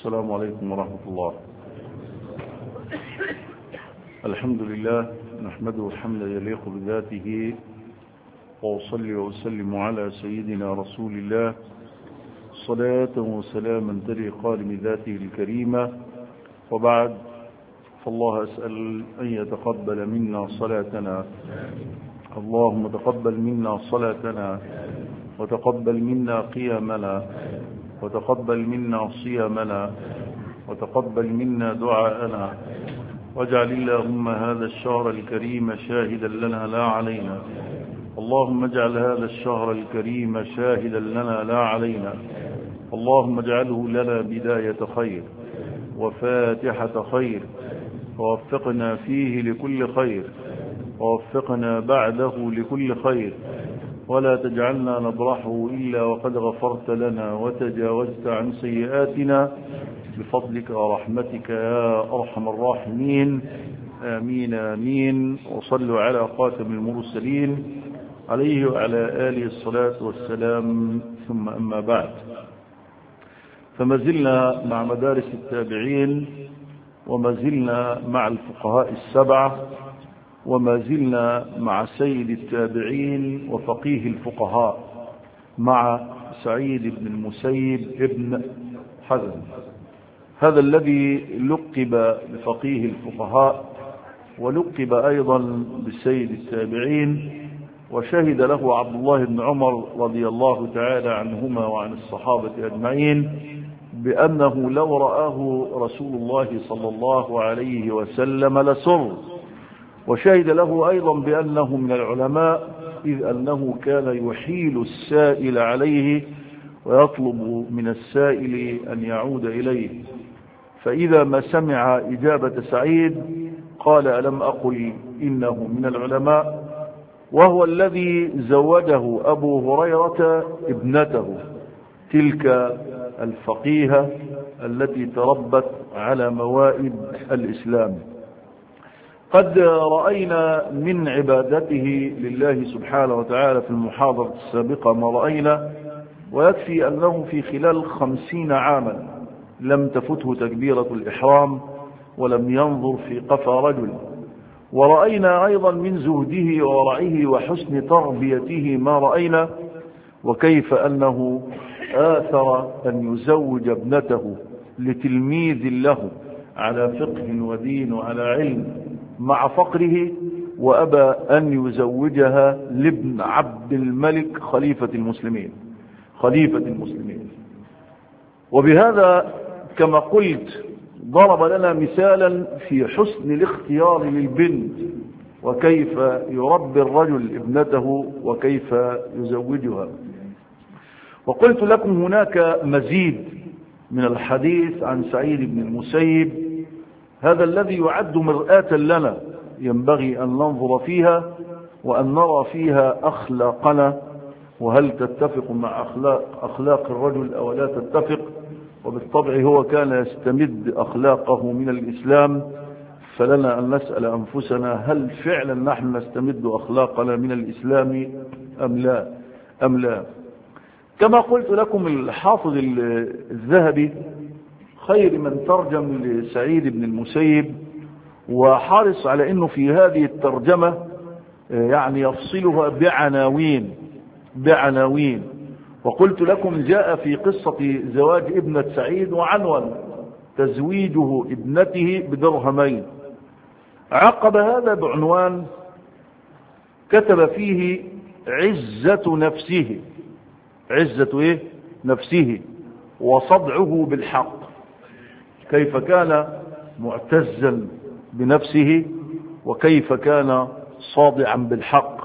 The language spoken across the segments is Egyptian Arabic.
السلام عليكم ورحمة الله الحمد لله نحمده حمدا يليق بذاته وأصلي وأسلم على سيدنا رسول الله صلاة وسلاما تليقان بذاته الكريمة وبعد فالله أسأل أن يتقبل منا صلاتنا اللهم تقبل منا صلاتنا وتقبل منا قيامنا وتقبل منا صيامنا وتقبل منا دعاءنا واجعل اللهم هذا الشهر الكريم شاهدا لنا لا علينا اللهم اجعل هذا الشهر الكريم شاهدا لنا لا علينا اللهم اجعله لنا بداية خير وفاتحة خير ووفقنا فيه لكل خير ووفقنا بعده لكل خير ولا تجعلنا نبرحه إلا وقد غفرت لنا وتجاوزت عن سيئاتنا بفضلك ورحمتك يا أرحم الراحمين آمين آمين وصلوا على خاتم المرسلين عليه وعلى آله الصلاة والسلام ثم أما بعد فما زلنا مع مدارس التابعين وما زلنا مع الفقهاء السبعة وما زلنا مع سيد التابعين وفقيه الفقهاء مع سعيد بن المسيب ابن حزم هذا الذي لقب بفقيه الفقهاء ولقب أيضا بالسيد التابعين وشهد له عبد الله بن عمر رضي الله تعالى عنهما وعن الصحابة أجمعين بأنه لو رآه رسول الله صلى الله عليه وسلم لسر وشهد له أيضا بأنه من العلماء إذ أنه كان يحيل السائل عليه ويطلب من السائل أن يعود إليه فإذا ما سمع إجابة سعيد قال ألم أقل إنه من العلماء وهو الذي زوجه أبو هريرة ابنته تلك الفقيهة التي تربت على موائد الإسلام قد رأينا من عبادته لله سبحانه وتعالى في المحاضرة السابقة ما رأينا ويكفي أنه في خلال خمسين عاما لم تفته تكبيرة الإحرام ولم ينظر في قفا رجل ورأينا أيضا من زهده وورعه وحسن تربيته ما رأينا وكيف أنه آثر أن يزوج ابنته لتلميذ له على فقه ودين وعلى علم مع فقره وأبى أن يزوجها لابن عبد الملك خليفة المسلمين خليفة المسلمين وبهذا كما قلت ضرب لنا مثالا في حسن الاختيار للبنت وكيف يربي الرجل ابنته وكيف يزوجها وقلت لكم هناك مزيد من الحديث عن سعيد بن المسيب هذا الذي يعد مرآة لنا ينبغي أن ننظر فيها وأن نرى فيها أخلاقنا وهل تتفق مع أخلاق, أخلاق الرجل أو لا تتفق وبالطبع هو كان يستمد أخلاقه من الإسلام فلنا أن نسأل أنفسنا هل فعلا نحن نستمد أخلاقنا من الإسلام أم لا أم لا كما قلت لكم الحافظ الذهبي خير من ترجم لسعيد بن المسيب وحرص على أنه في هذه الترجمة يعني يفصلها بعناوين بعناوين وقلت لكم جاء في قصة زواج ابنة سعيد وعنون تزويجه ابنته بدرهمين عقب هذا بعنوان كتب فيه عزة نفسه عزة ايه نفسه وصدعه بالحق كيف كان معتزا بنفسه وكيف كان صادعا بالحق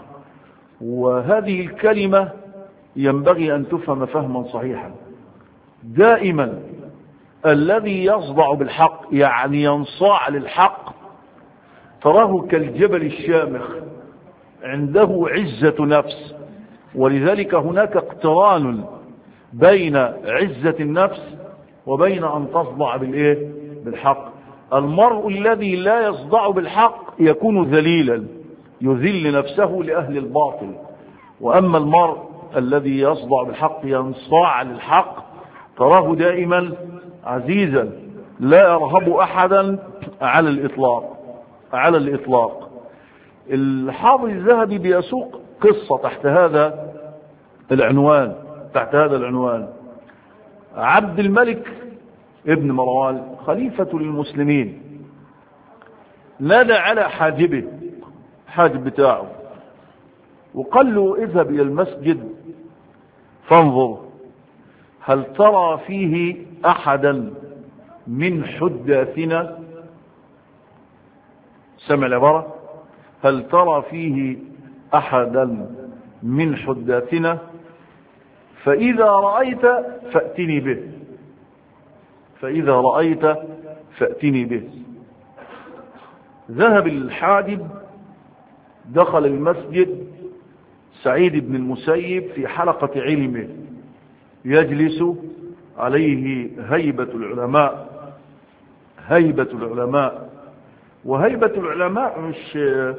وهذه الكلمة ينبغي أن تفهم فهما صحيحا دائما الذي يصدع بالحق يعني ينصاع للحق تراه كالجبل الشامخ عنده عزة نفس ولذلك هناك اقتران بين عزة النفس وبين أن تصدع بالإيه؟ بالحق المرء الذي لا يصدع بالحق يكون ذليلا يذل نفسه لأهل الباطل وأما المرء الذي يصدع بالحق ينصاع للحق تراه دائما عزيزا لا يرهب أحدا على الإطلاق على الإطلاق الحافظ الذهبي بيسوق قصة تحت هذا العنوان تحت هذا العنوان عبد الملك ابن مروان خليفة للمسلمين نادى على حاجبه حاجب بتاعه وقال له اذهب الى المسجد فانظر هل ترى فيه احدا من حداثنا سمع العبارة هل ترى فيه احدا من حداثنا فاذا رأيت فأتني به فاذا رأيت فأتني به ذهب الحاجب دخل المسجد سعيد بن المسيب في حلقة علمه يجلس عليه هيبة العلماء هيبة العلماء وهيبة العلماء مش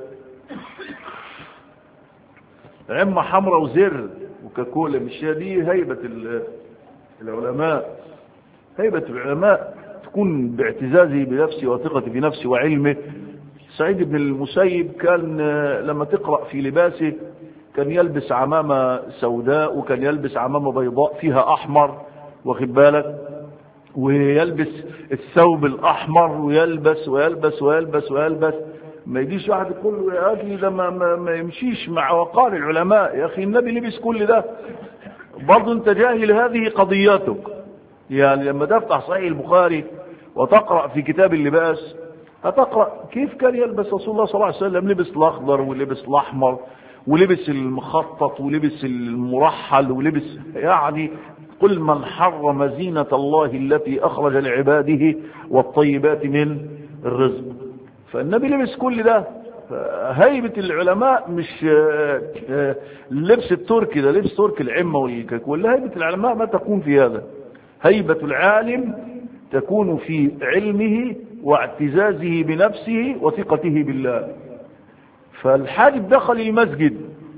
عمة حمراء وزر وكاكولا مش دي هيبة العلماء هيبة العلماء تكون باعتزازه بنفسه وثقته بنفسه وعلمه سعيد بن المسيب كان لما تقرأ في لباسه كان يلبس عمامة سوداء وكان يلبس عمامة بيضاء فيها أحمر واخد بالك ويلبس الثوب الأحمر ويلبس ويلبس ويلبس ويلبس ما يجيش واحد يقول له يا أخي ده ما, ما, ما يمشيش مع وقار العلماء يا أخي النبي لبس كل ده برضه أنت جاهل هذه قضياتك يعني لما تفتح صحيح البخاري وتقرأ في كتاب اللباس هتقرأ كيف كان يلبس رسول الله صلى الله عليه وسلم لبس الأخضر ولبس الأحمر ولبس المخطط ولبس المرحل ولبس يعني قل من حرم زينة الله التي أخرج لعباده والطيبات من الرزق فالنبي لبس كل ده هيبة العلماء مش لبس التركي ده لبس تركي العمة والكاكول هيبة العلماء ما تكون في هذا هيبة العالم تكون في علمه واعتزازه بنفسه وثقته بالله فالحاجب دخل المسجد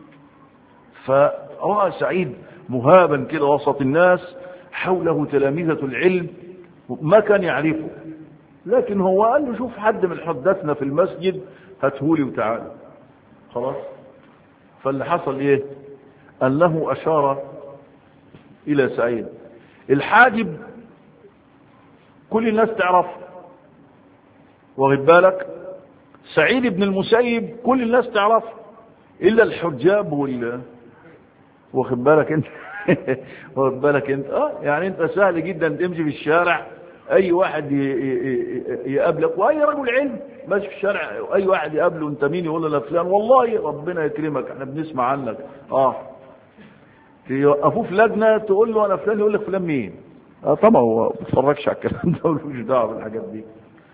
فرأى سعيد مهابا كده وسط الناس حوله تلامذة العلم ما كان يعرفه لكن هو قال له شوف حد من حدثنا في المسجد هاتهولي وتعالى خلاص فاللي حصل ايه انه اشار الى سعيد الحاجب كل الناس تعرفه واخد بالك سعيد بن المسيب كل الناس تعرفه الا الحجاب وال واخد بالك انت واخد بالك انت اه يعني انت سهل جدا تمشي في الشارع اي واحد يقابلك واي رجل علم ماشي في الشارع اي واحد يقابله انت مين يقول له فلان والله ربنا يكرمك احنا بنسمع عنك اه يوقفوه في لجنه تقول له انا فلان يقول لك فلان مين اه طبعا هو ما بيتفرجش على الكلام ده ملوش دعوه بالحاجات دي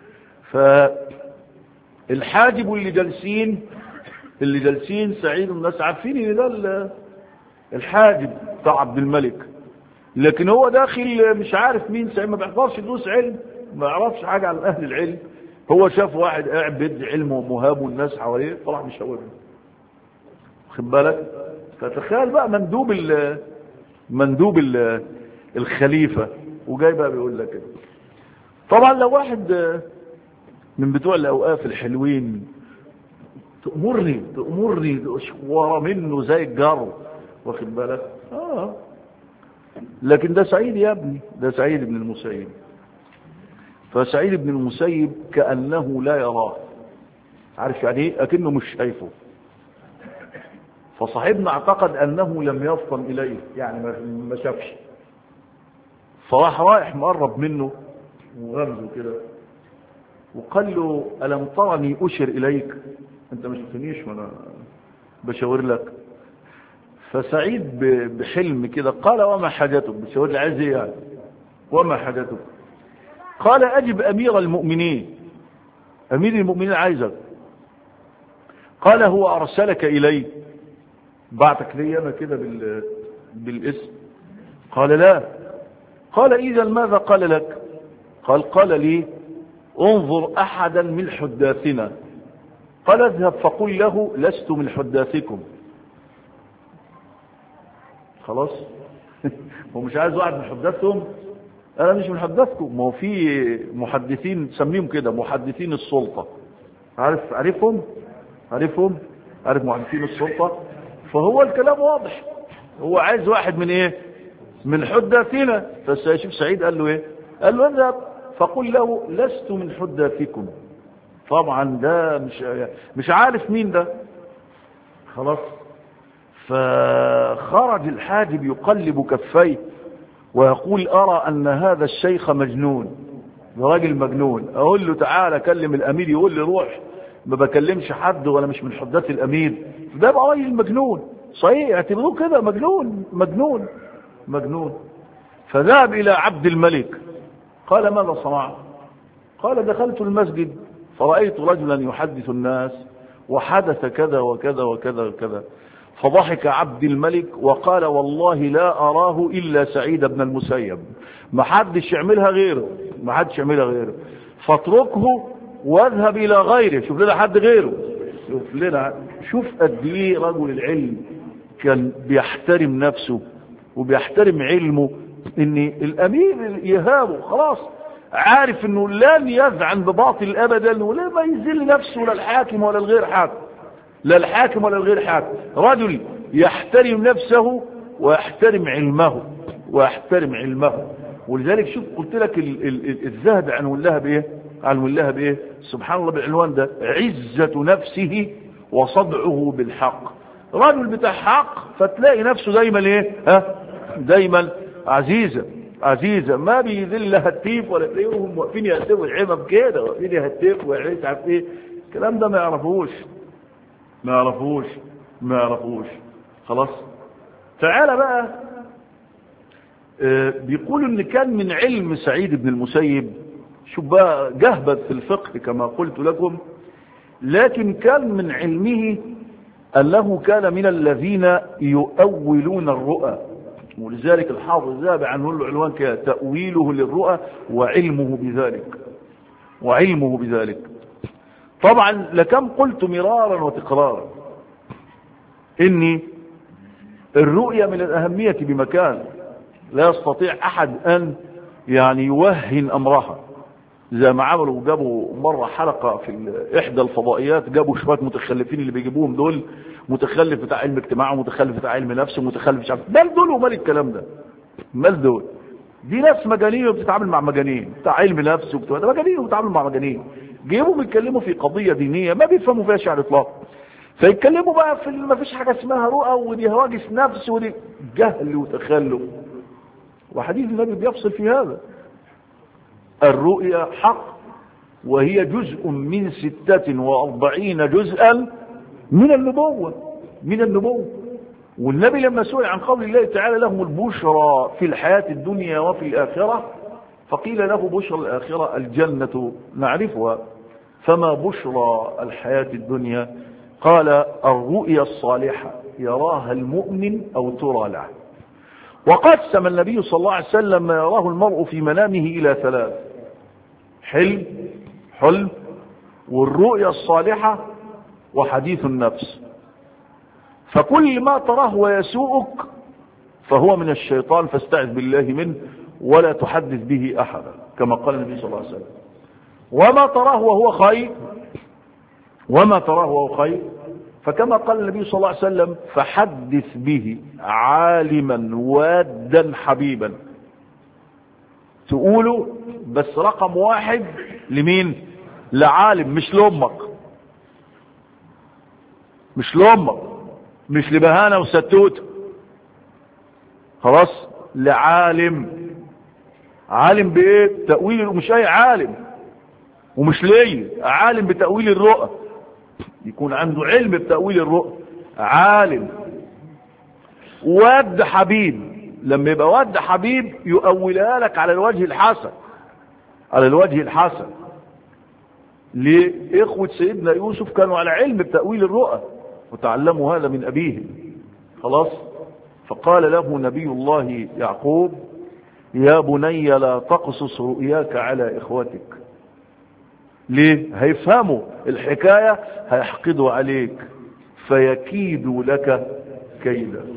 فالحاجب اللي جالسين اللي جالسين سعيد الناس عارفين ان ده الحاجب بتاع عبد الملك لكن هو داخل مش عارف مين سعيد ما بيحضرش يدوس علم ما يعرفش حاجه عن اهل العلم هو شاف واحد قاعد بيدي علم ومهاب والناس حواليه طلع بيشاور واخد بالك فتخيل بقى مندوب ال مندوب ال الخليفه وجاي بقى بيقول لك كده طبعا لو واحد من بتوع الاوقاف الحلوين تأمرني تأمرني ورا منه زي الجر واخد بالك اه لكن ده سعيد يا ابني ده سعيد بن المسيب فسعيد بن المسيب كأنه لا يراه عارف يعني ايه اكنه مش شايفه فصاحبنا اعتقد انه لم يفطن اليه يعني ما شافش فراح رايح مقرب منه وغمزه كده وقال له ألم ترني أشر إليك أنت ما شفتنيش وأنا بشاور لك فسعيد بحلم كده قال وما حاجتك بشاور لي عايز ايه يعني وما حاجتك قال أجب أمير المؤمنين أمير المؤمنين عايزك قال هو أرسلك إلي بعتك لي أنا كده بال... بالاسم قال لا قال إذا ماذا قال لك قال قال لي انظر أحدا من حداثنا قال اذهب فقل له لست من حداثكم خلاص هو مش عايز واحد من حداثهم انا مش محدثكم ما هو في محدثين سميهم كده محدثين السلطة عارف عارفهم عارفهم عارف محدثين السلطة فهو الكلام واضح هو عايز واحد من ايه من حداثنا فالشيخ سعيد قال له ايه قال له اذهب فقل له لست من حداثكم طبعا ده مش مش عارف مين ده خلاص فخرج الحاجب يقلب كفيه ويقول أرى أن هذا الشيخ مجنون راجل مجنون أقول له تعالى كلم الأمير يقول لي روح ما بكلمش حد ولا مش من حدات الأمير ده بقى راجل مجنون صحيح اعتبروه كده مجنون مجنون مجنون فذهب إلى عبد الملك قال ماذا صنعت قال دخلت المسجد فرأيت رجلا يحدث الناس وحدث كذا وكذا وكذا وكذا فضحك عبد الملك وقال والله لا أراه إلا سعيد بن المسيب ما حدش يعملها غيره ما حدش يعملها غيره فاتركه واذهب إلى غيره شوف لنا حد غيره شوف لنا شوف قد ايه رجل العلم كان بيحترم نفسه وبيحترم علمه ان الامير يهابه خلاص عارف انه لن يذعن بباطل ابدا ولا ما يذل نفسه ولا الحاكم ولا الغير حاكم لا الحاكم ولا الغير حاكم رجل يحترم نفسه ويحترم علمه ويحترم علمه ولذلك شوف قلت لك ال- ال- الذهب عنوان لها بايه عنوان لها بايه سبحان الله بالعنوان ده عزة نفسه وصدعه بالحق رجل بتاع حق فتلاقي نفسه دايما ايه ها دايما عزيزة عزيزة ما بيذل هتيف ولا تلاقيهم واقفين يهتفوا العمم كده واقفين يهتفوا ومش عارف ايه الكلام ده ما يعرفوش ما يعرفوش ما يعرفوش خلاص تعالى بقى آه، بيقولوا ان كان من علم سعيد بن المسيب شوف بقى جهبت في الفقه كما قلت لكم لكن كان من علمه انه كان من الذين يؤولون الرؤى ولذلك الحافظ الذهبي عنه له عنوان كده تأويله للرؤى وعلمه بذلك وعلمه بذلك طبعا لكم قلت مرارا وتكرارا اني الرؤية من الأهمية بمكان لا يستطيع أحد أن يعني يوهن أمرها زي ما عملوا جابوا مرة حلقة في ال- إحدى الفضائيات جابوا شوية متخلفين اللي بيجيبوهم دول متخلف بتاع علم اجتماع ومتخلف بتاع علم نفس ومتخلف مش عارف مال دول ومال الكلام ده مال دول دي ناس مجانين وبتتعامل مع مجانين بتاع علم نفس وبتاع ده مجانين وبتتعامل مع مجانين جيبوا بيتكلموا في قضية دينية ما بيفهموا فيها شيء على الإطلاق فيتكلموا بقى في ما فيش حاجة اسمها رؤى ودي هواجس نفس ودي جهل وتخلف وحديث النبي بيفصل في هذا الرؤيا حق وهي جزء من ستة وأربعين جزءا من النبوة من النبوة والنبي لما سئل عن قول الله تعالى لهم البشرى في الحياة الدنيا وفي الآخرة فقيل له بشرى الآخرة الجنة نعرفها فما بشرى الحياة الدنيا قال الرؤيا الصالحة يراها المؤمن أو ترى له وقسم النبي صلى الله عليه وسلم ما يراه المرء في منامه إلى ثلاث حلم حلم والرؤيا الصالحة وحديث النفس فكل ما تراه ويسوءك فهو من الشيطان فاستعذ بالله منه ولا تحدث به أحدا كما قال النبي صلى الله عليه وسلم وما تراه وهو خير وما تراه وهو خير فكما قال النبي صلى الله عليه وسلم فحدث به عالما وادا حبيبا تقولوا بس رقم واحد لمين لعالم مش لامك مش لامك مش لبهانه وستوت خلاص لعالم عالم بايه تأويل مش اي عالم ومش ليه عالم بتأويل الرؤى يكون عنده علم بتأويل الرؤى عالم ود حبيب لما يبقى ود حبيب يؤولها لك على الوجه الحسن على الوجه الحسن لإخوة سيدنا يوسف كانوا على علم بتأويل الرؤى وتعلموا هذا من أبيهم خلاص فقال له نبي الله يعقوب يا بني لا تقصص رؤياك على إخوتك ليه هيفهموا الحكاية هيحقدوا عليك فيكيدوا لك كيدا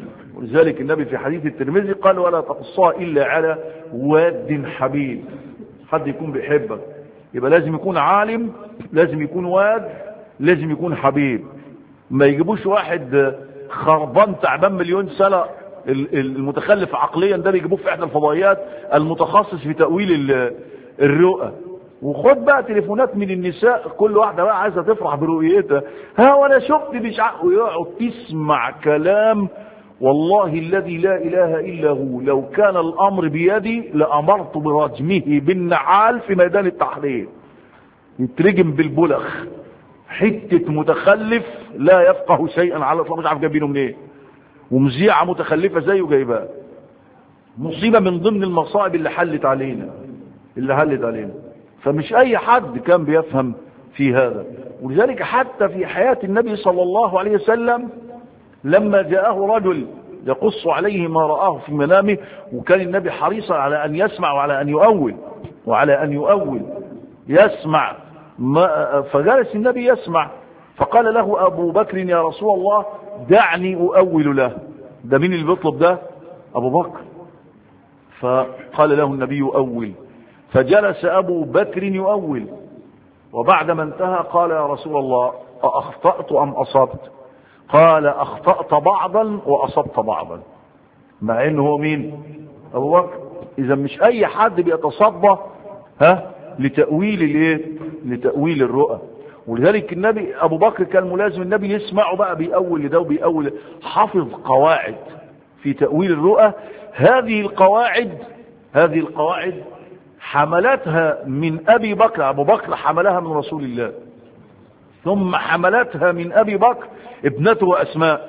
ولذلك النبي في حديث الترمذي قال ولا تقصها إلا على واد حبيب حد يكون بيحبك يبقى لازم يكون عالم لازم يكون واد لازم يكون حبيب ما يجيبوش واحد خربان تعبان مليون سنة المتخلف عقليا ده بيجيبوه في احدى الفضائيات المتخصص في تأويل الرؤى وخد بقى تليفونات من النساء كل واحدة بقى عايزة تفرح برؤيتها ها وانا شفت مش ويقعد تسمع كلام والله الذي لا اله الا هو لو كان الامر بيدي لامرت برجمه بالنعال في ميدان التحرير يترجم بالبلخ حتة متخلف لا يفقه شيئا على الاطلاق مش عارف جايبينه منين ومذيعة متخلفة زيه جايبها مصيبة من ضمن المصائب اللي حلت علينا اللي حلت علينا فمش اي حد كان بيفهم في هذا ولذلك حتى في حياة النبي صلى الله عليه وسلم لما جاءه رجل يقص عليه ما رآه في منامه وكان النبي حريصا على أن يسمع وعلى أن يؤول وعلى أن يؤول يسمع ما فجلس النبي يسمع فقال له أبو بكر يا رسول الله دعني أؤول له ده مين اللي بيطلب ده أبو بكر فقال له النبي أول فجلس أبو بكر يؤول وبعدما انتهى قال يا رسول الله أخطأت أم أصبت قال أخطأت بعضا وأصبت بعضا مع إنه هو مين أبو بكر إذا مش أي حد بيتصدى ها لتأويل الايه لتأويل الرؤى ولذلك النبي أبو بكر كان ملازم النبي يسمعه بقى بيأول لده وبيأول حفظ قواعد في تأويل الرؤى هذه القواعد هذه القواعد حملتها من أبي بكر أبو بكر حملها من رسول الله ثم حملتها من أبي بكر ابنته أسماء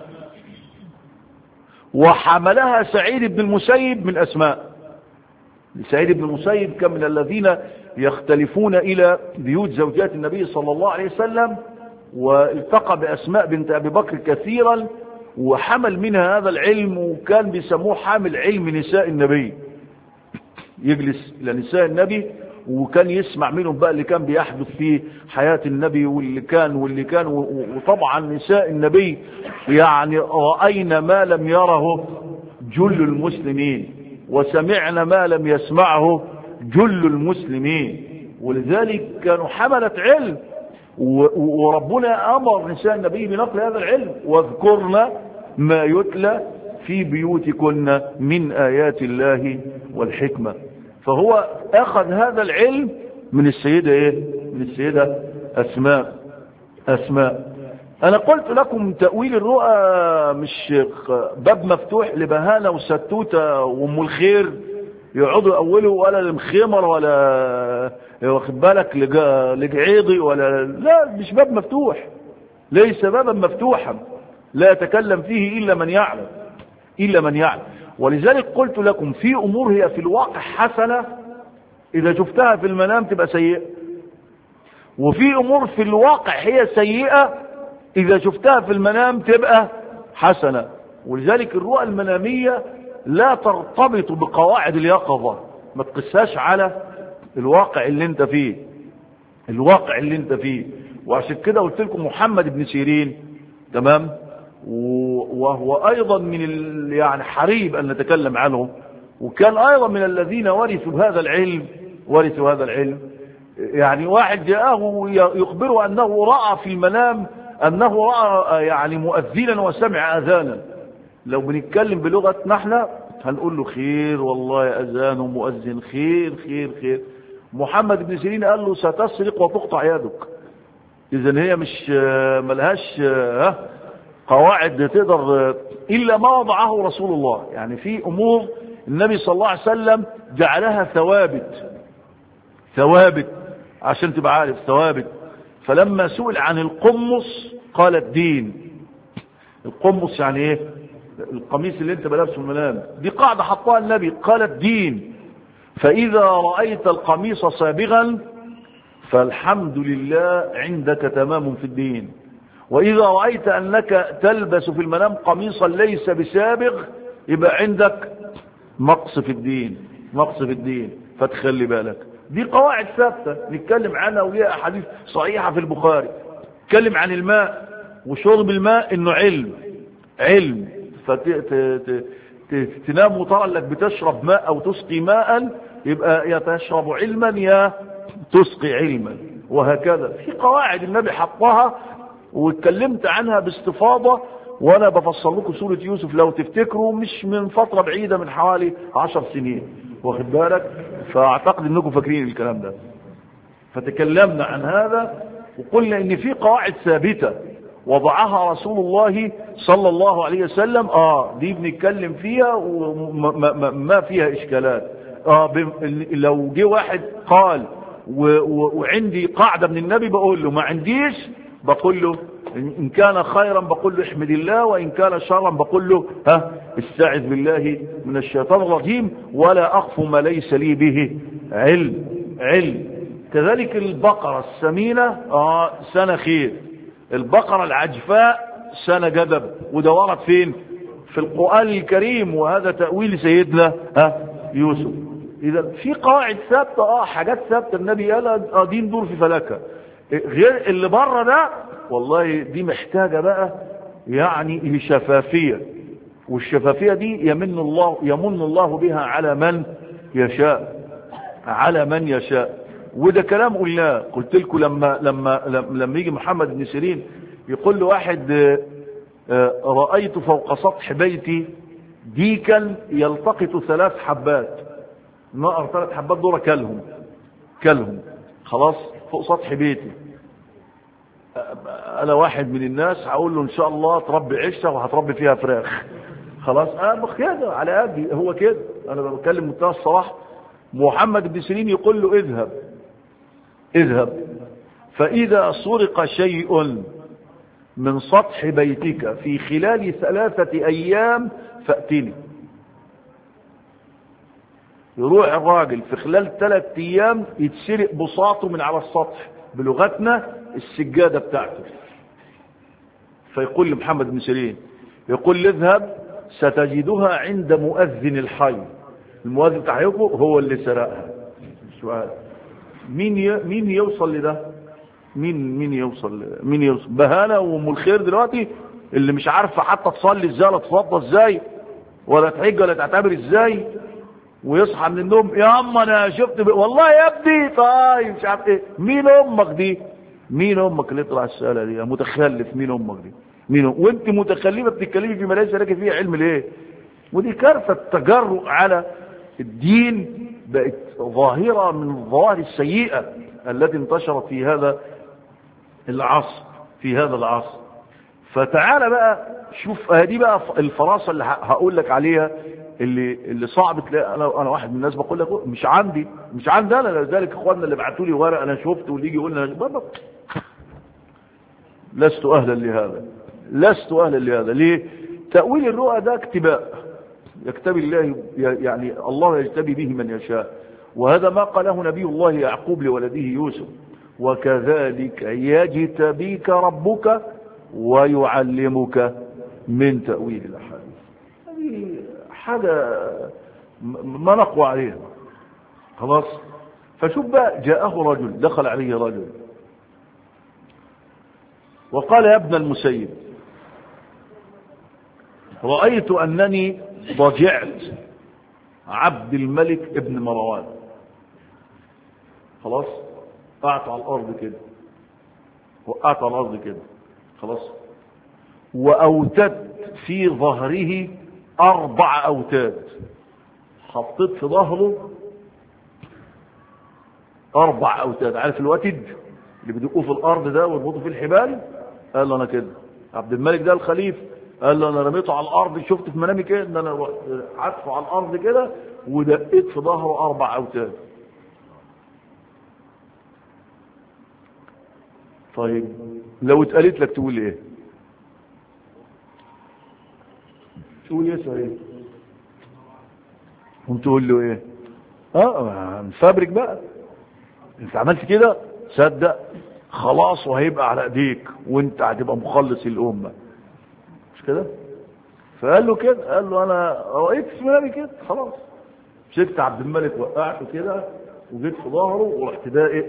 وحملها سعيد بن المسيب من أسماء سعيد بن المسيب كان من الذين يختلفون إلى بيوت زوجات النبي صلى الله عليه وسلم والتقى بأسماء بنت أبي بكر كثيرا وحمل منها هذا العلم وكان بيسموه حامل علم نساء النبي يجلس إلى نساء النبي وكان يسمع منهم بقى اللي كان بيحدث في حياة النبي واللي كان واللي كان وطبعا نساء النبي يعني رأينا ما لم يره جل المسلمين وسمعنا ما لم يسمعه جل المسلمين ولذلك كانوا حملة علم وربنا أمر نساء النبي بنقل هذا العلم واذكرنا ما يتلى في بيوتكن من آيات الله والحكمة فهو أخذ هذا العلم من السيدة إيه؟ من السيدة أسماء أسماء أنا قلت لكم تأويل الرؤى مش باب مفتوح لبهانة وستوتة وأم الخير يقعدوا يأولوا ولا المخيمر ولا واخد بالك لجعيضي ولا لا مش باب مفتوح ليس بابا مفتوحا لا يتكلم فيه إلا من يعلم إلا من يعلم ولذلك قلت لكم في أمور هي في الواقع حسنة إذا شفتها في المنام تبقى سيئة وفي أمور في الواقع هي سيئة إذا شفتها في المنام تبقى حسنة ولذلك الرؤى المنامية لا ترتبط بقواعد اليقظة ما تقساش على الواقع اللي انت فيه الواقع اللي انت فيه وعشان كده قلت لكم محمد بن سيرين تمام وهو ايضا من يعني حريب ان نتكلم عنه وكان ايضا من الذين ورثوا هذا العلم ورثوا هذا العلم يعني واحد جاءه يخبره انه راى في المنام انه راى يعني مؤذنا وسمع اذانا لو بنتكلم بلغتنا احنا هنقول له خير والله يا اذان ومؤذن خير خير خير محمد بن سيرين قال له ستسرق وتقطع يدك اذا هي مش ملهاش ها قواعد تقدر الا ما وضعه رسول الله يعني في امور النبي صلى الله عليه وسلم جعلها ثوابت ثوابت عشان تبقى عارف ثوابت فلما سئل عن القمص قال الدين القمص يعني ايه القميص اللي انت بلابسه المنام دي قاعدة حطها النبي قال الدين فإذا رأيت القميص سابغا فالحمد لله عندك تمام في الدين وإذا رأيت أنك تلبس في المنام قميصا ليس بسابغ يبقى عندك نقص في الدين نقص في الدين فتخلي بالك دي قواعد ثابتة نتكلم عنها وليها أحاديث صحيحة في البخاري نتكلم عن الماء وشرب الماء إنه علم علم فتنام وترى انك بتشرب ماء او تسقي ماء يبقى يا تشرب علما يا تسقي علما وهكذا في قواعد النبي حطها واتكلمت عنها باستفاضة وانا بفصل لكم سورة يوسف لو تفتكروا مش من فترة بعيدة من حوالي عشر سنين واخد بالك فاعتقد انكم فاكرين الكلام ده فتكلمنا عن هذا وقلنا ان في قواعد ثابتة وضعها رسول الله صلى الله عليه وسلم اه دي بنتكلم فيها وما ما فيها اشكالات اه لو جه واحد قال وعندي قاعدة من النبي بقول له ما عنديش بقول له إن كان خيرا بقول له احمد الله وإن كان شرا بقول له ها استعذ بالله من الشيطان الرجيم ولا أخف ما ليس لي به علم علم كذلك البقرة السمينة آه سنة خير البقرة العجفاء سنة جدب وده ورد فين في القرآن الكريم وهذا تأويل سيدنا ها يوسف إذا في قواعد ثابتة اه حاجات ثابتة النبي قال اه دي ندور في فلكها غير اللي بره ده والله دي محتاجة بقى يعني لشفافية والشفافية دي يمن الله يمن الله بها على من يشاء على من يشاء وده كلام قلناه قلت لكم لما لما لما يجي محمد بن سيرين يقول له واحد رأيت فوق سطح بيتي ديكا يلتقط ثلاث حبات نقر ثلاث حبات دول كلهم كلهم خلاص فوق سطح بيتي انا واحد من الناس هقول له ان شاء الله تربي عشه وهتربي فيها فراخ خلاص انا كده على قدي هو كده انا بتكلم منتهى الصراحه محمد بن سيرين يقول له اذهب اذهب فاذا سرق شيء من سطح بيتك في خلال ثلاثه ايام فاتني يروح الراجل في خلال ثلاث ايام يتسرق بساطه من على السطح بلغتنا السجادة بتاعته فيقول لمحمد بن سيرين يقول اذهب ستجدها عند مؤذن الحي المؤذن بتاعكم هو اللي سرقها سؤال مين ي... مين يوصل لده مين مين يوصل مين يوصل بهانة وام الخير دلوقتي اللي مش عارفه حتى تصلي ازاي ولا تتوضى ازاي ولا تحج ولا تعتبر ازاي ويصحى من النوم يا اما انا شفت ب... والله يا ابني طيب مش عارف ايه مين امك دي مين امك اللي يطلع السؤاله دي متخلف مين امك دي مين أم... وانت متخلفه بتتكلمي في ملايين راكب فيها علم ليه ودي كارثه التجرؤ على الدين بقت ظاهره من الظواهر السيئه التي انتشرت في هذا العصر في هذا العصر فتعالى بقى شوف هذه بقى الفراسه اللي هقول لك عليها اللي اللي صعب تلاقي انا انا واحد من الناس بقول لك مش عندي مش عندي انا لذلك اخواننا اللي بعتوا لي ورق انا شفت واللي يجي يقول لي لست اهلا لهذا لست اهلا لهذا ليه تاويل الرؤى ده اكتباء يكتبي الله يعني الله يجتبي به من يشاء وهذا ما قاله نبي الله يعقوب لولده يوسف وكذلك يجتبيك ربك ويعلمك من تأويل الأحاديث هذه حاجة ما نقوى عليها خلاص فشوف بقى جاءه رجل دخل عليه رجل وقال يا ابن المسيب رأيت أنني ضجعت عبد الملك ابن مروان خلاص وقعت على الأرض كده وقعت على الأرض كده خلاص وأوتدت في ظهره أربع أوتاد حطيت في ظهره أربع أوتاد عارف الوتد اللي بيدقوه في الأرض ده ويربطوا فيه الحبال قال له أنا كده عبد الملك ده الخليفة قال له أنا رميته على الأرض شفت في منامي كده إن أنا عطفه على الأرض كده ودقيت في ظهره أربع أوتاد طيب لو اتقالت لك تقول ايه تقول ايه صحيح قمت تقول له ايه اه نفبرك بقى انت عملت كده صدق خلاص وهيبقى على ايديك وانت هتبقى مخلص الامه مش كده فقال له كده قال له انا رأيت في منامي كده خلاص مسكت عبد الملك وقعته كده وجيت في ظهره ورحت داقق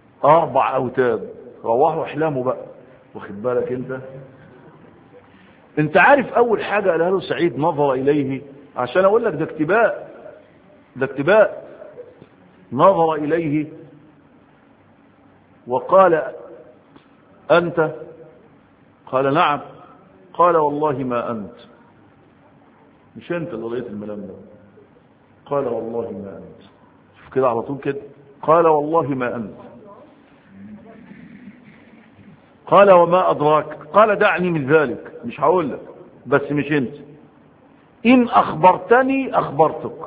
اربع اوتاد روحوا احلاموا بقى واخد بالك انت انت عارف اول حاجة قالها له سعيد نظر اليه عشان اقول لك ده اكتباء ده اكتباء نظر اليه وقال انت قال نعم قال والله ما انت مش انت اللي لقيت الملام ده قال والله ما انت شوف كده على طول كده قال والله ما انت قال وما أدراك قال دعني من ذلك مش هقول لك بس مش انت إن أخبرتني أخبرتك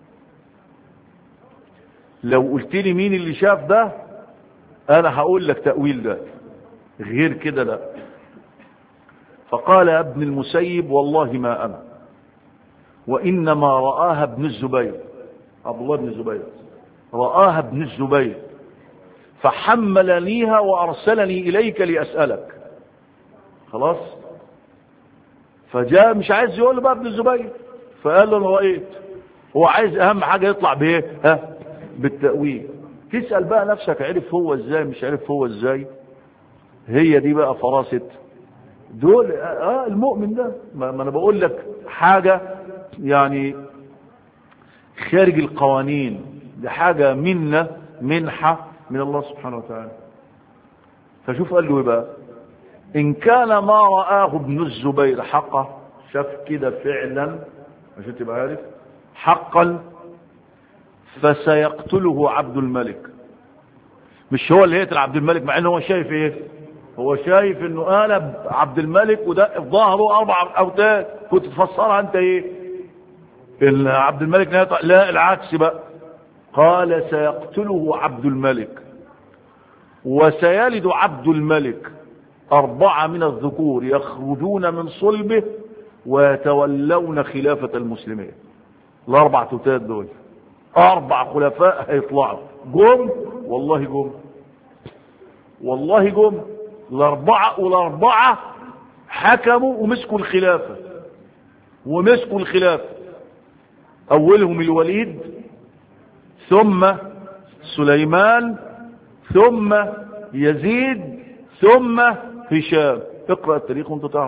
لو قلت لي مين اللي شاف ده أنا هقول لك تأويل ده غير كده لا فقال يا ابن المسيب والله ما أنا وإنما رآها ابن الزبير عبد الله بن الزبير رآها ابن الزبير فحملنيها وارسلني اليك لاسالك خلاص فجاء مش عايز يقول له بقى ابن الزبير فقال له انا رايت هو عايز اهم حاجه يطلع بايه ها بالتاويل تسال بقى نفسك عرف هو ازاي مش عرف هو ازاي هي دي بقى فراسه دول اه المؤمن ده ما انا بقول لك حاجه يعني خارج القوانين دي حاجه منا منحه من الله سبحانه وتعالى فشوف قال له ايه بقى ان كان ما رآه ابن الزبير حقا شاف كده فعلا عشان تبقى عارف حقا فسيقتله عبد الملك مش هو اللي يقتل عبد الملك مع انه هو شايف ايه هو شايف انه قلب عبد الملك وده في ظهره اربع اوتاد كنت تفسرها انت ايه ان عبد الملك لا العكس بقى قال سيقتله عبد الملك وسيلد عبد الملك أربعة من الذكور يخرجون من صلبه ويتولون خلافة المسلمين الأربع توتات دول أربع خلفاء هيطلعوا جم والله جم والله جم الأربعة والأربعة حكموا ومسكوا الخلافة ومسكوا الخلافة أولهم الوليد ثم سليمان ثم يزيد ثم هشام اقرأ التاريخ وانت تعرف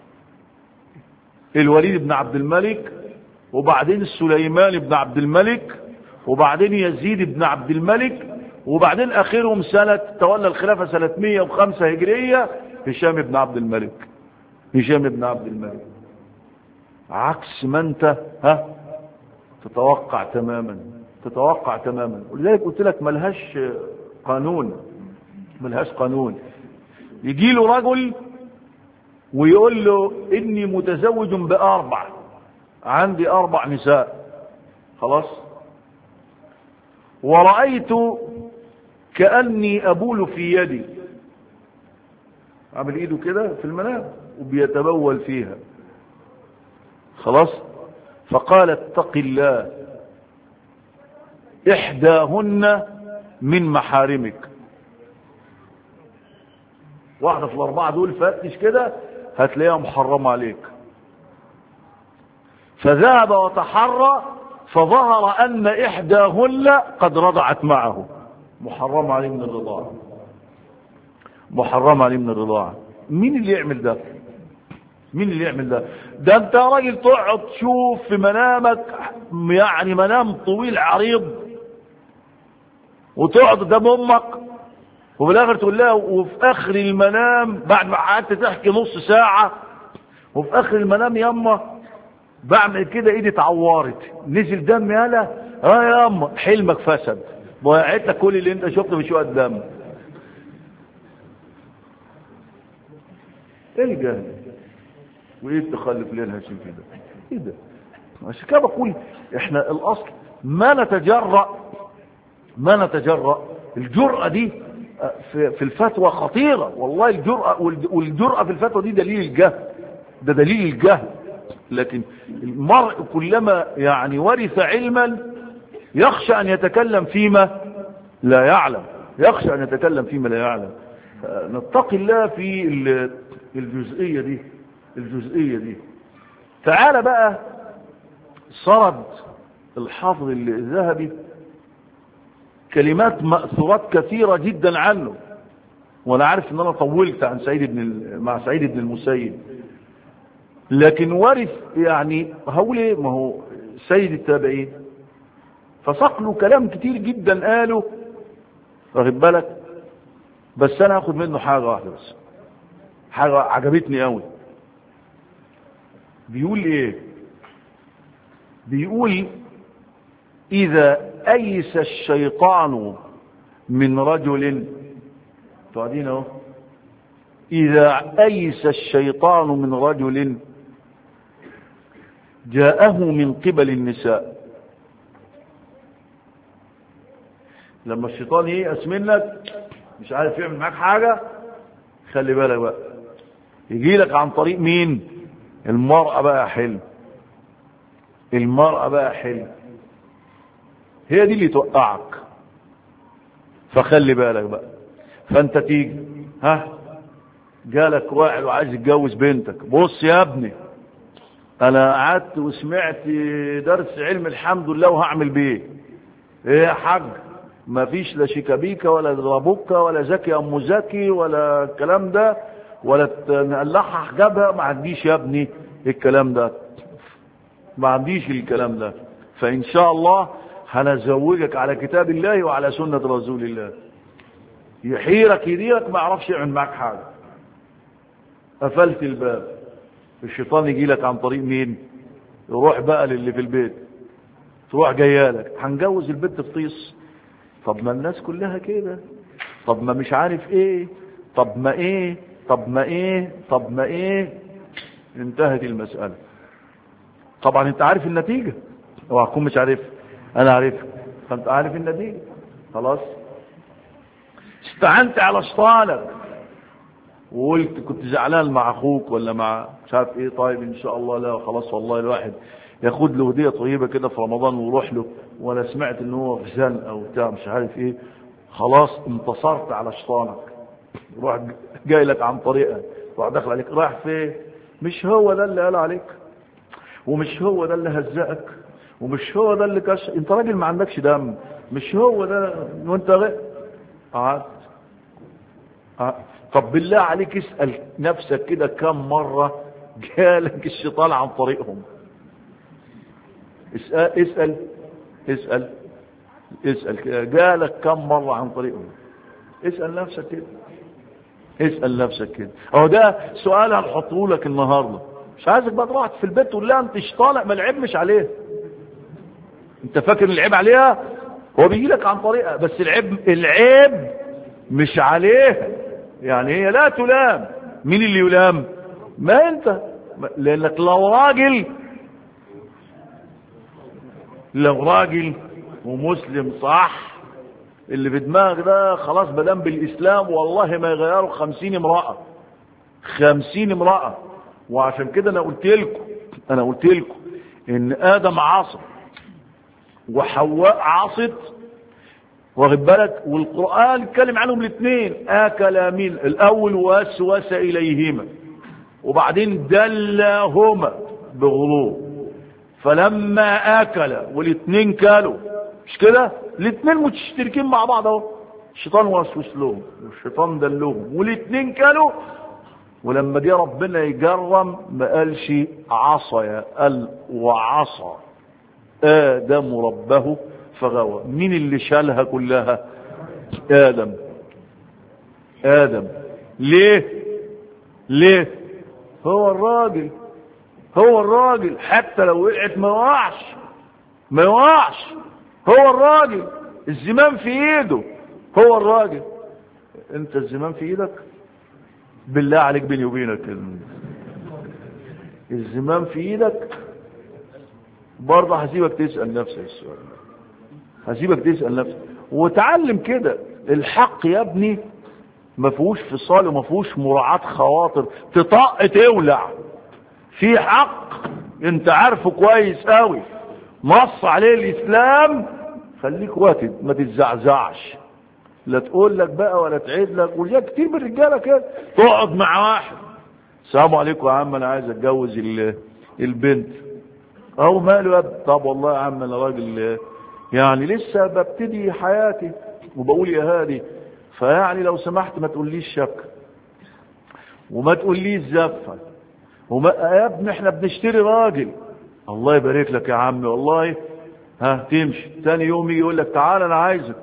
الوليد بن عبد الملك وبعدين سليمان بن عبد الملك وبعدين يزيد بن عبد الملك وبعدين اخرهم سنة تولى الخلافة سنة 105 هجرية هشام بن عبد الملك هشام بن عبد الملك عكس ما انت ها تتوقع تماما تتوقع تماما ولذلك قلت لك ملهاش قانون ملهاش قانون يجي له رجل ويقول له اني متزوج باربع عندي اربع نساء خلاص ورأيت كأني أبول في يدي عامل ايده كده في المنام وبيتبول فيها خلاص فقال اتق الله احداهن من محارمك واحدة في الاربعة دول فتش كده هتلاقيها محرمة عليك فذهب وتحرى فظهر ان احداهن قد رضعت معه محرم عليه من الرضاعة محرم عليه من الرضاعة مين اللي يعمل ده مين اللي يعمل ده ده انت يا راجل تقعد تشوف في منامك يعني منام طويل عريض وتقعد قدام امك وفي الاخر تقول لها وفي اخر المنام بعد ما قعدت تحكي نص ساعة وفي اخر المنام ياما بعمل كده ايدي اتعورت نزل دم يالا اه يا اما حلمك فسد ضيعت لك كل اللي انت شفته في شويه دم ايه الجهل وايه التخلف اللي عشان كده ايه ده عشان كده بقول احنا الاصل ما نتجرأ ما نتجرأ الجرأة دي في الفتوى خطيرة والله الجرأة والجرأة في الفتوى دي دليل الجهل ده دليل الجهل لكن المرء كلما يعني ورث علما يخشى ان يتكلم فيما لا يعلم يخشى ان يتكلم فيما لا يعلم نتقي الله في الجزئية دي الجزئية دي تعال بقى سرد الحافظ الذهبي كلمات مأثورات كثيرة جدا عنه وانا عارف ان انا طولت عن سعيد بن مع سعيد بن المسيب لكن ورث يعني هقول ايه ما هو سيد التابعين فسق له كلام كتير جدا قاله واخد بالك بس انا هاخد منه حاجه واحده بس حاجه عجبتني قوي بيقول ايه بيقول اذا ايس الشيطان من رجل تعدين اهو اذا ايس الشيطان من رجل جاءه من قبل النساء لما الشيطان ييأس منك مش عارف يعمل معاك حاجة خلي بالك بقى يجي لك عن طريق مين المرأة بقى حلم المرأة بقى حلم هي دي اللي توقعك فخلي بالك بقى فانت تيجي ها جالك واحد وعايز يتجوز بنتك بص يا ابني انا قعدت وسمعت درس علم الحمد لله وهعمل بيه ايه يا حاج ما فيش لا شيكابيكا ولا درابوكا ولا زكي ام زكي ولا الكلام ده ولا نقلعها حجابها ما عنديش يا ابني الكلام ده ما عنديش الكلام ده فان شاء الله هنزوجك على كتاب الله وعلى سنة رسول الله يحيرك يديرك ما يعرفش يعمل معاك حاجة قفلت الباب الشيطان يجي لك عن طريق مين يروح بقى للي في البيت تروح جايالك هنجوز البنت فطيس طب ما الناس كلها كده طب ما مش عارف ايه طب ما ايه طب ما ايه طب ما ايه انتهت المسألة طبعا انت عارف النتيجة اوعى تكون مش عارف انا عارفها فانت عارف النتيجة خلاص استعنت على شطانك وقلت كنت زعلان مع اخوك ولا مع مش عارف ايه طيب ان شاء الله لا خلاص والله الواحد ياخد له هديه طيبه كده في رمضان ويروح له وانا سمعت ان هو في زنقه وبتاع مش عارف ايه خلاص انتصرت على شيطانك روح جاي لك عن طريقه روح داخل عليك رايح فين مش هو ده اللي قال عليك ومش هو ده اللي هزقك ومش هو ده اللي كش انت راجل ما عندكش دم مش هو ده وانت غير قعدت قعدت. طب بالله عليك اسأل نفسك كده كم مرة جالك الشيطان عن طريقهم اسأل اسأل اسأل اسأل كده جالك كم مرة عن طريقهم اسأل نفسك كده اسأل نفسك كده اهو ده سؤال هنحطه لك النهاردة مش عايزك بقى تروح في البيت تقول لها انت طالع ما العيب مش عليه انت فاكر العيب عليها هو بيجي لك عن طريقها بس العيب العيب مش عليها يعني هي لا تلام مين اللي يلام ما انت لانك لو راجل لو راجل ومسلم صح اللي في دماغك ده خلاص بدام بالاسلام والله ما يغيروا خمسين امرأة خمسين امرأة وعشان كده انا قلت لكم انا قلت لكم ان ادم عصى وحواء عصت واخد بالك والقرآن اتكلم عنهم الاثنين اكلا من الاول وسوس اليهما وبعدين دلاهما بغلوب فلما اكل والاثنين كلوا مش كده الاثنين متشتركين مع بعض اهو الشيطان وسوس لهم والشيطان دلهم والاثنين كلوا ولما دي ربنا يجرم ما قالش عصى قال وعصى ادم ربه فغوى مين اللي شالها كلها ادم ادم ليه ليه هو الراجل هو الراجل حتى لو وقعت ما يقعش ما يقعش هو الراجل الزمام في ايده هو الراجل انت الزمام في ايدك بالله عليك بيني وبينك الزمام في ايدك برضه هسيبك تسأل نفسك السؤال هسيبك تسأل نفسك وتعلم كده الحق يا ابني ما فيهوش فصال وما فيهوش مراعاة خواطر تطق تولع في حق انت عارفه كويس قوي نص عليه الاسلام خليك واتد ما تتزعزعش لا تقول لك بقى ولا تعيد لك وجاء كتير من الرجاله كده تقعد مع واحد السلام عليكم يا عم انا عايز اتجوز البنت اهو ماله يا ابني طب والله يا عم انا راجل يعني لسه ببتدي حياتي وبقول يا هادي فيعني لو سمحت ما تقوليش شك وما تقوليش زفه وما يا ابني احنا بنشتري راجل الله يبارك لك يا عمي والله ها تمشي تاني يوم يجي يقول لك تعال انا عايزك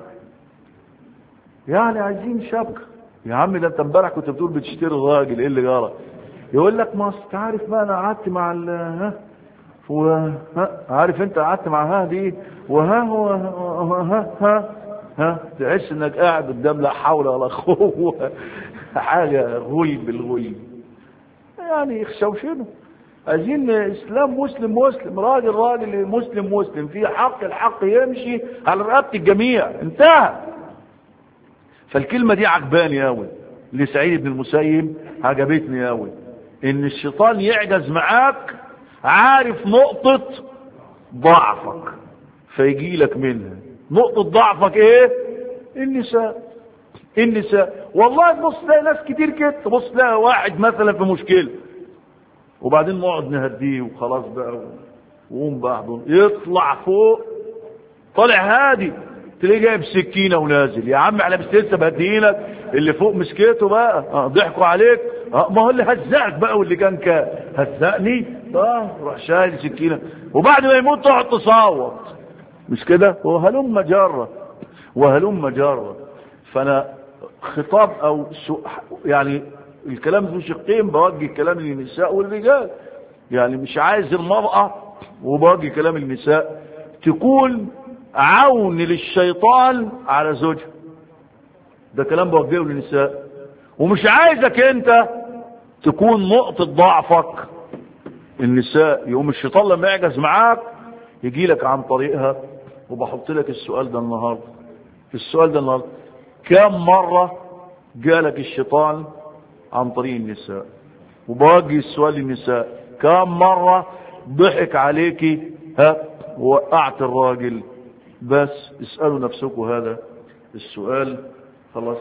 يعني عايزين شبكه يا عم ده انت امبارح كنت بتقول بتشتري راجل ايه اللي جرى يقول لك ما أصل عارف بقى انا قعدت مع ال ها و ها عارف انت قعدت مع ها دي وها هو ها ها ها تحس انك قاعد قدام لا حول ولا قوه حاجه غيب الغيب يعني يخشوشنوا عايزين اسلام مسلم مسلم راجل راجل مسلم مسلم في حق الحق يمشي على رقبه الجميع انتهى فالكلمه دي عجباني قوي لسعيد بن المسيب عجبتني قوي ان الشيطان يعجز معاك عارف نقطه ضعفك فيجي لك منها نقطه ضعفك ايه النساء النساء والله تبص تلاقي ناس كتير كده تبص تلاقي واحد مثلا في مشكله وبعدين نقعد نهديه وخلاص بقى وقوم بعضه يطلع فوق طالع هادي تلاقيه جايب سكينه ونازل يا عم احنا بس لسه بهدينك اللي فوق مسكته بقى اه ضحكوا عليك اه ما هو اللي هزقك بقى واللي كان كا هزقني اه روح شايل سكينه وبعد ما يموت تقعد تصوت مش كده وهلم جره وهلم جره فانا خطاب او يعني الكلام ذو شقين بوجه كلام للنساء والرجال يعني مش عايز المرأة وبوجه كلام النساء تكون عون للشيطان على زوجها ده كلام بوجهه للنساء ومش عايزك انت تكون نقطة ضعفك النساء يقوم الشيطان لما يعجز معاك يجي لك عن طريقها وبحط لك السؤال ده النهارده السؤال ده النهارده كم مرة جالك الشيطان عن طريق النساء وبوجه السؤال للنساء كم مرة ضحك عليكي ها وقعت الراجل بس اسألوا نفسكم هذا السؤال خلاص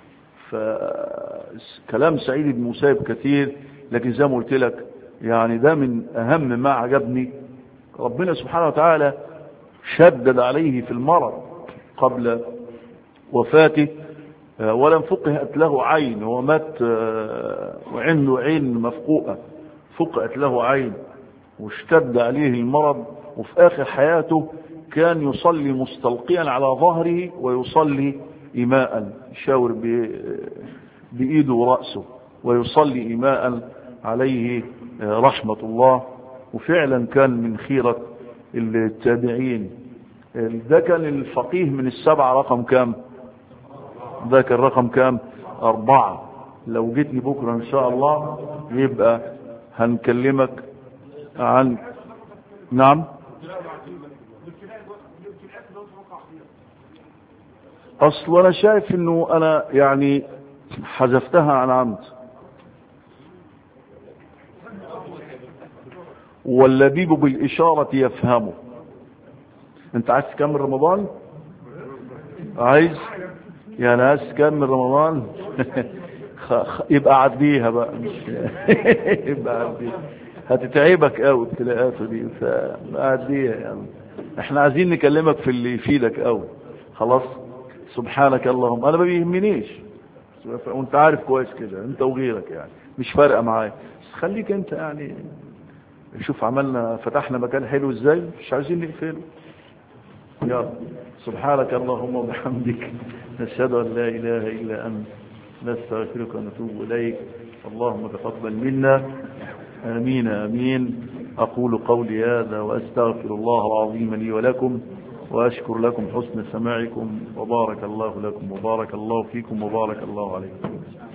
فكلام سعيد بن مسيب كثير لكن زي ما قلت لك يعني ده من أهم ما عجبني ربنا سبحانه وتعالى شدد عليه في المرض قبل وفاته ولم فقهت له عين هو مات وعنده عين مفقوءة فقهت له عين واشتد عليه المرض وفي آخر حياته كان يصلي مستلقيا على ظهره ويصلي إيماء يشاور بإيده ورأسه ويصلي إيماء عليه رحمة الله وفعلا كان من خيرة التابعين ده كان الفقيه من السبعة رقم كام ذاك الرقم كام أربعة لو جيتني بكرة إن شاء الله يبقى هنكلمك عن نعم أصل أنا شايف إنه أنا يعني حذفتها عن عمد واللبيب بالإشارة يفهمه أنت عايز تكمل رمضان عايز يعني عايز تكمل رمضان يبقى عديها بقى مش يبقى عديها هتتعبك قوي ابتلاءاته دي فعديها يعني احنا عايزين نكلمك في اللي يفيدك قوي خلاص سبحانك اللهم انا ما بيهمنيش وانت عارف كويس كده انت وغيرك يعني مش فارقه معايا بس خليك انت يعني شوف عملنا فتحنا مكان حلو ازاي مش عايزين نقفله يلا سبحانك اللهم وبحمدك نشهد ان لا اله الا انت نستغفرك ونتوب اليك اللهم تقبل منا امين امين اقول قولي هذا واستغفر الله العظيم لي ولكم واشكر لكم حسن سماعكم وبارك الله لكم وبارك الله فيكم وبارك الله عليكم